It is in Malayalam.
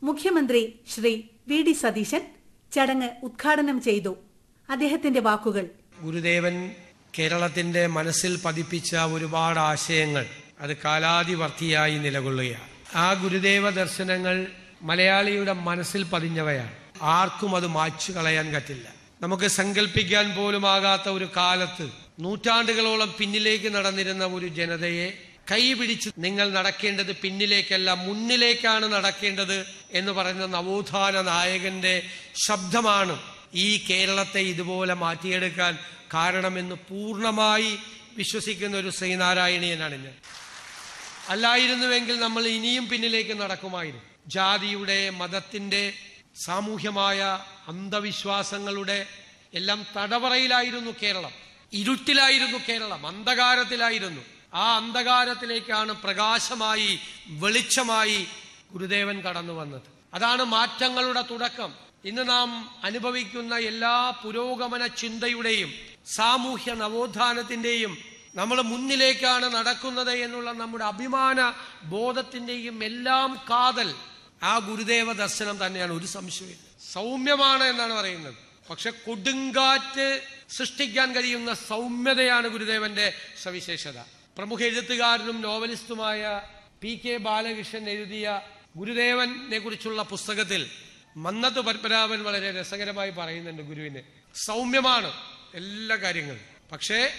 മുഖ്യമന്ത്രി ശ്രീ വി ഡി സതീശൻ ചടങ്ങ് ഉദ്ഘാടനം ചെയ്തു അദ്ദേഹത്തിന്റെ വാക്കുകൾ ഗുരുദേവൻ കേരളത്തിന്റെ മനസ്സിൽ പതിപ്പിച്ച ഒരുപാട് ആശയങ്ങൾ അത് കാലാതിവർത്തിയായി നിലകൊള്ളുകയാണ് ആ ഗുരുദേവ ദർശനങ്ങൾ മലയാളിയുടെ മനസ്സിൽ പതിഞ്ഞവയാണ് ആർക്കും അത് മായ്ച്ചു കളയാൻ പറ്റില്ല നമുക്ക് സങ്കല്പിക്കാൻ പോലുമാകാത്ത ഒരു കാലത്ത് നൂറ്റാണ്ടുകളോളം പിന്നിലേക്ക് നടന്നിരുന്ന ഒരു ജനതയെ കൈപിടിച്ച് നിങ്ങൾ നടക്കേണ്ടത് പിന്നിലേക്കല്ല മുന്നിലേക്കാണ് നടക്കേണ്ടത് എന്ന് പറയുന്ന നവോത്ഥാന നായകന്റെ ശബ്ദമാണ് ഈ കേരളത്തെ ഇതുപോലെ മാറ്റിയെടുക്കാൻ കാരണമെന്ന് പൂർണ്ണമായി വിശ്വസിക്കുന്ന ഒരു ശ്രീനാരായണീയനാണ് ഞാൻ അല്ലായിരുന്നുവെങ്കിൽ നമ്മൾ ഇനിയും പിന്നിലേക്ക് നടക്കുമായിരുന്നു ജാതിയുടെ മതത്തിന്റെ സാമൂഹ്യമായ അന്ധവിശ്വാസങ്ങളുടെ എല്ലാം തടവറയിലായിരുന്നു കേരളം ഇരുട്ടിലായിരുന്നു കേരളം അന്ധകാരത്തിലായിരുന്നു ആ അന്ധകാരത്തിലേക്കാണ് പ്രകാശമായി വെളിച്ചമായി ഗുരുദേവൻ കടന്നു വന്നത് അതാണ് മാറ്റങ്ങളുടെ തുടക്കം ഇന്ന് നാം അനുഭവിക്കുന്ന എല്ലാ പുരോഗമന ചിന്തയുടെയും സാമൂഹ്യ നവോത്ഥാനത്തിന്റെയും നമ്മൾ മുന്നിലേക്കാണ് നടക്കുന്നത് എന്നുള്ള നമ്മുടെ അഭിമാന ബോധത്തിന്റെയും എല്ലാം കാതൽ ആ ഗുരുദേവ ദർശനം തന്നെയാണ് ഒരു സംശയം സൗമ്യമാണ് എന്നാണ് പറയുന്നത് പക്ഷെ കൊടുങ്കാറ്റ് സൃഷ്ടിക്കാൻ കഴിയുന്ന സൗമ്യതയാണ് ഗുരുദേവന്റെ സവിശേഷത പ്രമുഖ എഴുത്തുകാരനും നോവലിസ്റ്റുമായ പി കെ ബാലകൃഷ്ണൻ എഴുതിയ ഗുരുദേവനെ കുറിച്ചുള്ള പുസ്തകത്തിൽ മന്നത്ത് പത്മനാഭൻ വളരെ രസകരമായി പറയുന്നുണ്ട് ഗുരുവിനെ സൗമ്യമാണ് എല്ലാ കാര്യങ്ങളും പക്ഷേ